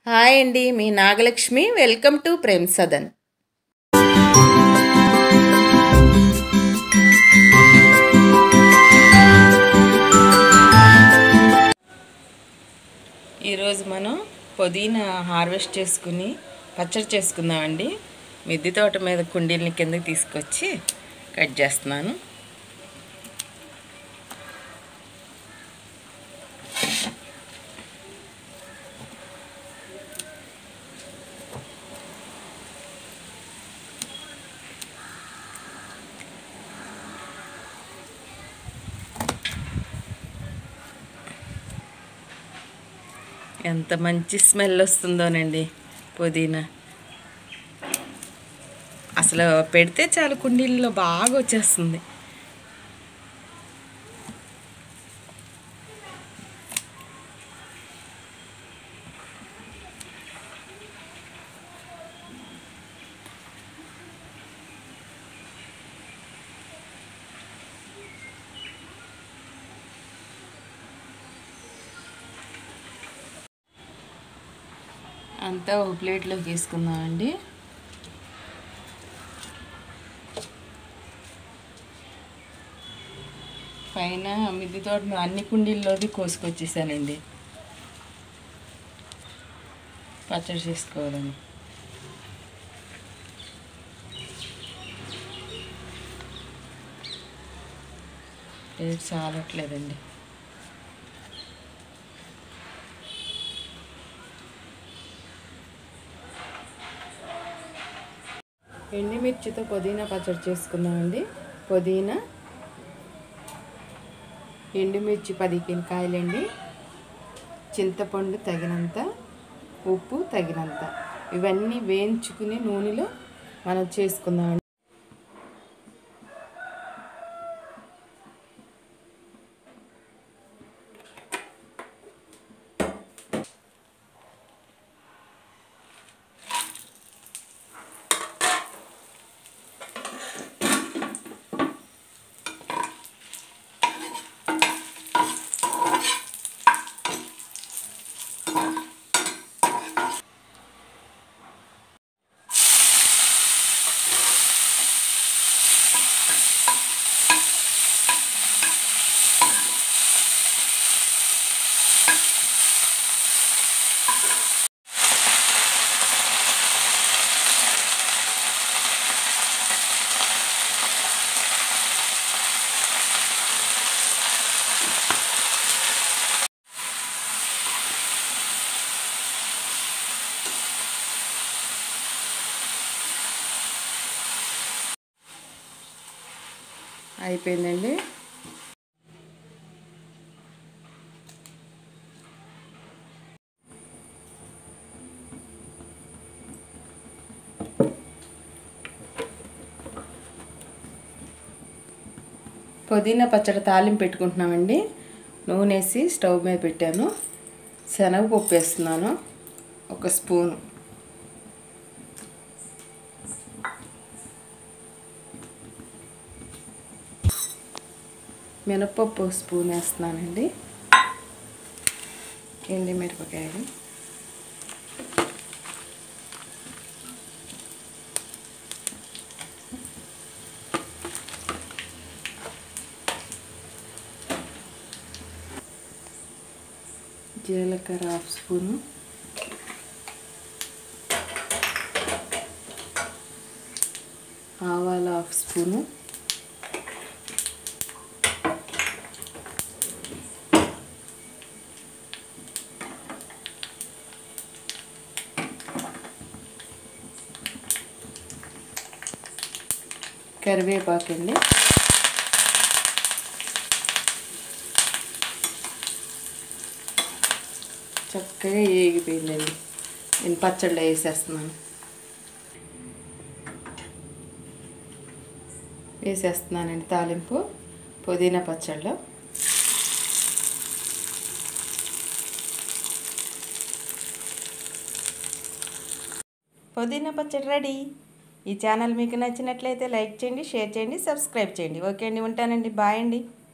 hi అండి మీ Nagalakshmi welcome to Prem Sadan ఈరోజు మనం పుదీనా హార్వెస్ట్ చేసుకుని పచ్చడి చేసుకుందామండి మిద్దె తోట మీద కుండీలని కిందకి తీసుకొచ్చి కట్ చేస్తున్నాను ఎంత మంచి స్మెల్ వస్తుందోనండి పుదీనా అసలు పెడితే చాలు కుండీల్లో బాగా వచ్చేస్తుంది అంతా ఒక ప్లేట్లోకి వేసుకుందామండి పైన మిద్దె తోట మీద అన్ని కుండీల్లోది కోసుకొచ్చేసానండి పచ్చడి చేసుకోవాలని ప్లేట్ చాలట్లేదండి ఎండుమిర్చితో పుదీనా పచ్చడి చేసుకుందామండి పుదీనా ఎండుమిర్చి పదిహేను కాయలండి చింతపండు తగినంత ఉప్పు తగినంత ఇవన్నీ వేయించుకుని నూనెలో మనం చేసుకుందామండి అయిపోయిందండి పుదీనా పచ్చడి తాలింపు పెట్టుకుంటున్నామండి నూనె వేసి స్టవ్ మీద పెట్టాను శనగపప్పు వేస్తున్నాను ఒక స్పూను మినపప్పు స్పూన్ వేస్తున్నానండి ఎండి మిరపకాయలు జీలకర్ర హాఫ్ స్పూను ఆవాలు హాఫ్ స్పూను కరివేపాకండి చక్కగా ఏగిపోయిందండి నేను పచ్చళ్ళు వేసేస్తున్నాను వేసేస్తున్నానండి తాలింపు పుదీనా పచ్చళ్ళు పుదీనా పచ్చడి రెడీ ఈ ఛానల్ మీకు నచ్చినట్లయితే లైక్ చేయండి షేర్ చేయండి సబ్స్క్రైబ్ చేయండి ఓకే అండి ఉంటానండి బాయ్ అండి